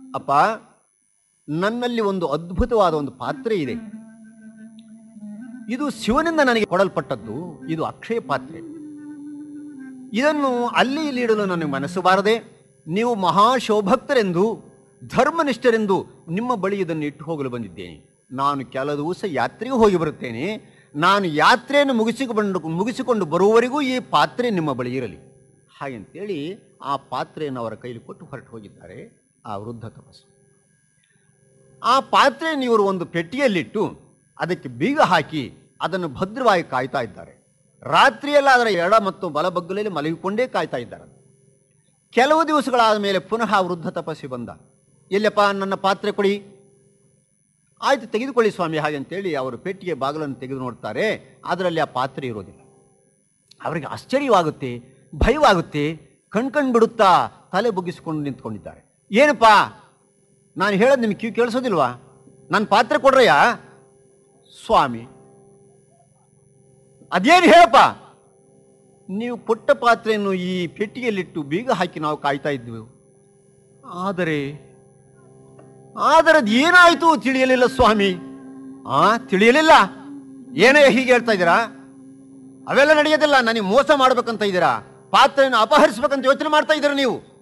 ಅಪ್ಪ ನನ್ನಲ್ಲಿ ಒಂದು ಅದ್ಭುತವಾದ ಒಂದು ಪಾತ್ರೆ ಇದೆ ಇದು ಶಿವನಿಂದ ನನಗೆ ಕೊಡಲ್ಪಟ್ಟದ್ದು ಇದು ಅಕ್ಷಯ ಪಾತ್ರೆ ಇದನ್ನು ಅಲ್ಲಿ ಇಲ್ಲಿ ಇಡಲು ನನಗೆ ಮನಸ್ಸು ಬಾರದೆ ನೀವು ಮಹಾಶೋಭಕ್ತರೆಂದು ಧರ್ಮನಿಷ್ಠರೆಂದು ನಿಮ್ಮ ಬಳಿ ಇದನ್ನು ಇಟ್ಟು ಹೋಗಲು ಬಂದಿದ್ದೇನೆ ನಾನು ಕೆಲ ದಿವಸ ಯಾತ್ರೆಗೆ ಹೋಗಿ ಬರುತ್ತೇನೆ ನಾನು ಯಾತ್ರೆಯನ್ನು ಮುಗಿಸಿಕೊಂಡು ಮುಗಿಸಿಕೊಂಡು ಬರುವವರೆಗೂ ಈ ಪಾತ್ರೆ ನಿಮ್ಮ ಬಳಿ ಇರಲಿ ಹಾಗೆಂತೇಳಿ ಆ ಪಾತ್ರೆಯನ್ನು ಅವರ ಕೈಲಿ ಕೊಟ್ಟು ಹೊರಟು ಹೋಗಿದ್ದಾರೆ ಆ ವೃದ್ಧ ತಪಸ್ಸು ಆ ಪಾತ್ರೆಯನ್ನು ಇವರು ಒಂದು ಪೆಟ್ಟಿಗೆಯಲ್ಲಿಟ್ಟು ಅದಕ್ಕೆ ಬೀಗ ಹಾಕಿ ಅದನ್ನು ಭದ್ರವಾಗಿ ಕಾಯ್ತಾ ಇದ್ದಾರೆ ರಾತ್ರಿಯೆಲ್ಲ ಅದರ ಎಡ ಮತ್ತು ಬಲಬಗ್ಗಲಲ್ಲಿ ಮಲಗಿಕೊಂಡೇ ಕಾಯ್ತಾ ಇದ್ದಾರೆ ಕೆಲವು ದಿವಸಗಳಾದ ಮೇಲೆ ಪುನಃ ಆ ವೃದ್ಧ ತಪಸ್ಸಿ ಬಂದ ಎಲ್ಲಪ್ಪ ನನ್ನ ಪಾತ್ರೆ ಕೊಡಿ ಆಯ್ತು ತೆಗೆದುಕೊಳ್ಳಿ ಸ್ವಾಮಿ ಹಾಗೆ ಅಂತೇಳಿ ಅವರು ಪೆಟ್ಟಿಗೆ ಬಾಗಿಲನ್ನು ತೆಗೆದು ನೋಡ್ತಾರೆ ಅದರಲ್ಲಿ ಆ ಪಾತ್ರೆ ಇರೋದಿಲ್ಲ ಅವರಿಗೆ ಆಶ್ಚರ್ಯವಾಗುತ್ತೆ ಭಯವಾಗುತ್ತೆ ಕಣ್ಕಣ್ ಬಿಡುತ್ತಾ ತಲೆ ಬುಗ್ಗಿಸಿಕೊಂಡು ನಿಂತ್ಕೊಂಡಿದ್ದಾರೆ ಏನಪ್ಪ ನಾನು ಹೇಳೋದು ನಿಮ್ಗೆ ಕಿವಿ ಕೇಳಿಸೋದಿಲ್ವಾ ನನ್ನ ಪಾತ್ರೆ ಕೊಡ್ರಯ್ಯ ಸ್ವಾಮಿ ಅದೇನು ಹೇಳಪ್ಪ ನೀವು ಕೊಟ್ಟ ಪಾತ್ರೆಯನ್ನು ಈ ಪೆಟ್ಟಿಗೆಯಲ್ಲಿಟ್ಟು ಬೀಗ ಹಾಕಿ ನಾವು ಕಾಯ್ತಾ ಇದ್ವಿ ಆದರೆ ಆದರೆ ಅದು ಏನಾಯಿತು ತಿಳಿಯಲಿಲ್ಲ ಸ್ವಾಮಿ ಆ ತಿಳಿಯಲಿಲ್ಲ ಏನೇ ಹೀಗೆ ಹೇಳ್ತಾ ಇದ್ದೀರಾ ಅವೆಲ್ಲ ನಡೆಯೋದಿಲ್ಲ ನನಗೆ ಮೋಸ ಮಾಡ್ಬೇಕಂತ ಇದ್ದೀರಾ ಪಾತ್ರೆಯನ್ನು ಅಪಹರಿಸ್ಬೇಕಂತ ಯೋಚನೆ ಮಾಡ್ತಾ ಇದ್ದೀರಾ ನೀವು